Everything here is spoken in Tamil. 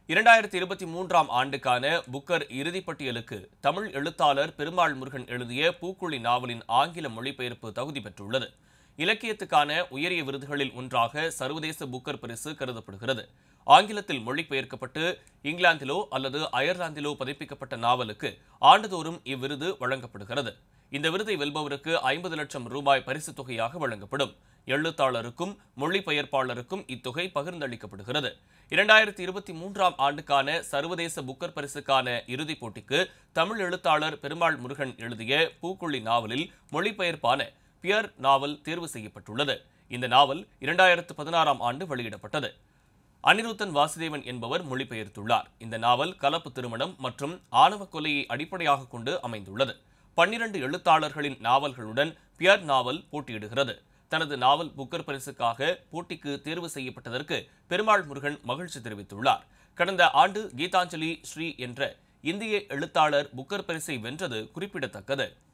இரண்டாயிரத்தி இருபத்தி மூன்றாம் ஆண்டுக்கான புக்கர் இறுதிப்பட்டியலுக்கு தமிழ் எழுத்தாளர் பெருமாள் முருகன் எழுதிய பூக்குழி நாவலின் ஆங்கில மொழிபெயர்ப்பு தகுதி பெற்றுள்ளது இலக்கியத்துக்கான உயரிய விருதுகளில் ஒன்றாக சர்வதேச புக்கர் பரிசு கருதப்படுகிறது ஆங்கிலத்தில் மொழிபெயர்க்கப்பட்டு இங்கிலாந்திலோ அல்லது அயர்லாந்திலோ பதிப்பிக்கப்பட்ட நாவலுக்கு ஆண்டுதோறும் இவ்விருது வழங்கப்படுகிறது இந்த விருதை வெல்பவருக்கு ஐம்பது லட்சம் ரூபாய் பரிசுத் தொகையாக வழங்கப்படும் எழுத்தாளருக்கும் மொழிபெயர்ப்பாளருக்கும் இத்தொகை பகிர்ந்தளிக்கப்படுகிறது இரண்டாயிரத்தி இருபத்தி மூன்றாம் ஆண்டுக்கான சர்வதேச புக்கர் பரிசுக்கான இறுதிப் போட்டிக்கு தமிழ் எழுத்தாளர் பெருமாள் முருகன் எழுதிய பூக்குழி நாவலில் மொழிபெயர்ப்பான பியர் நாவல் தேர்வு செய்யப்பட்டுள்ளது இந்த நாவல் இரண்டாயிரத்து பதினாறாம் ஆண்டு வெளியிடப்பட்டது அனிருத்தன் வாசுதேவன் என்பவர் மொழிபெயர்த்துள்ளார் இந்த நாவல் கலப்பு திருமணம் மற்றும் ஆணவ கொலையை அடிப்படையாக கொண்டு அமைந்துள்ளது பன்னிரண்டு எழுத்தாளர்களின் நாவல்களுடன் பியர் நாவல் போட்டியிடுகிறது தனது நாவல் புக்கர் பரிசுக்காக போட்டிக்கு தேர்வு செய்யப்பட்டதற்கு பெருமாள் முருகன் மகிழ்ச்சி தெரிவித்துள்ளார் கடந்த ஆண்டு கீதாஞ்சலி ஸ்ரீ என்ற இந்திய எழுத்தாளர் புக்கர் பரிசை வென்றது குறிப்பிடத்தக்கது